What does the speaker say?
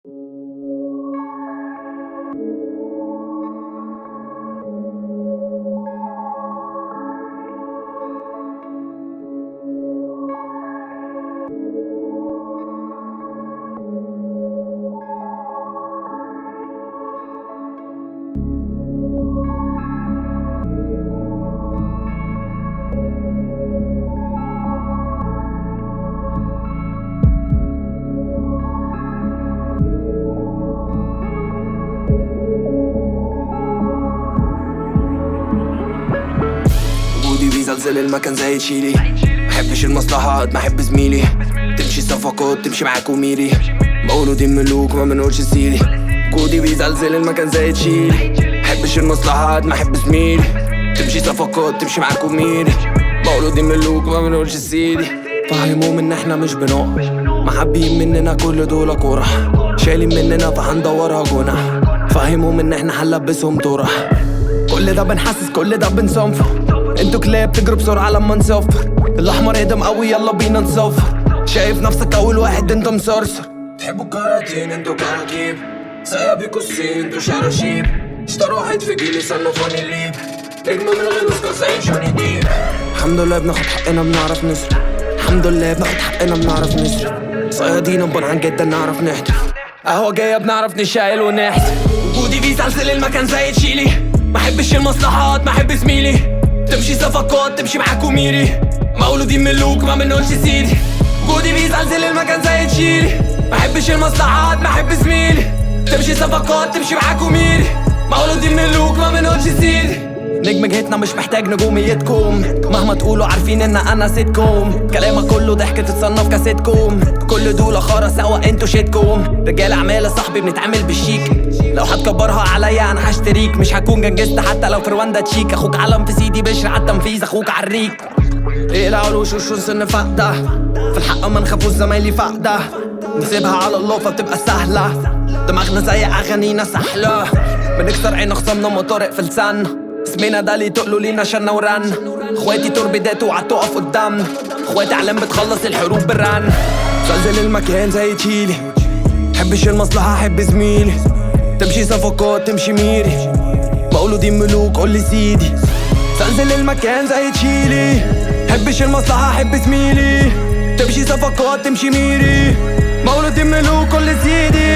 وجودي بيزلزل المكان زي تشيلي محبش المصلحة قد ما احب زميلي تمشي صفقات تمشي معاك وميري مولودين ملوك ما بنقولش سيري وجودي بيزلزل المكان زي تشيلي محبش المصلحة قد ما احب زميلي تمشي صفقات تمشي معاك وميري مولودين ملوك ما بنقولش سيري فهموهم ان احنا مش بنقع محبين مننا كل دول كورة شايلين مننا فهندورها جنح فهموهم ان احنا هنلبسهم طرح كل ده بنحسس كل ده بنصنفر انتوا كلاب تجروا بسرعة لما نصفر الأحمر اهدم قوي يلا بينا نصفر شايف نفسك أول واحد انت مصرصر تحبوا الكراتين انتوا كراكيب سايا بيكوا الصين انتوا شراشيب اشترى واحد في جيلي صنفوني ليب نجم من غير اوسكار زي جوني ديب الحمد لله بناخد حقنا بنعرف نصرف الحمد لله بناخد حقنا بنعرف نصرف صيادين بن عن جدا نعرف نحتف قهوة جاية بنعرف نشايل ونحسب وجودي بيزلزل المكان زي تشيلي ما احبش المصلحات ما احب زميلي تمشي صفقات تمشي معاك وميري مولودين ملوك ما بنقولش سيدي وجودي بيزلزل المكان زي تشيلي ما احبش المصلحات ما احب زميلي تمشي صفقات تمشي معاك وميري مولودين ملوك ما بنقولش سيدي نجم جهتنا مش محتاج نجوميتكم مهما تقولوا عارفين ان انا سيتكم كلامك كله ضحك تتصنف كاسيتكم كل دول خرا سوا انتوا شيتكم رجال اعمال يا صاحبي بنتعامل بالشيك لو هتكبرها عليا انا هشتريك مش هكون جنجست حتى لو في رواندا تشيك اخوك علم في سيدي بشر على التنفيذ اخوك عريك اقلع الوش وشوش ان فاقدة في الحق ما نخافوش زمايلي فاقدة نسيبها على الله فبتبقى سهلة دماغنا زي اغانينا سحلة بنكسر عين خصمنا مطارق في لسان اسمنا ده اللي تقلوا لينا شنا ورن اخواتي توربيدات وعتقف قدامنا اخواتي اعلام بتخلص الحروب بالرن زلزل المكان زي تشيلي حبش المصلحة حب زميلي تمشي صفقات تمشي ميري مولودين ملوك قول لي سيدي زلزل المكان زي تشيلي حبش المصلحة حب زميلي تمشي صفقات تمشي ميري مولودين ملوك قول لي سيدي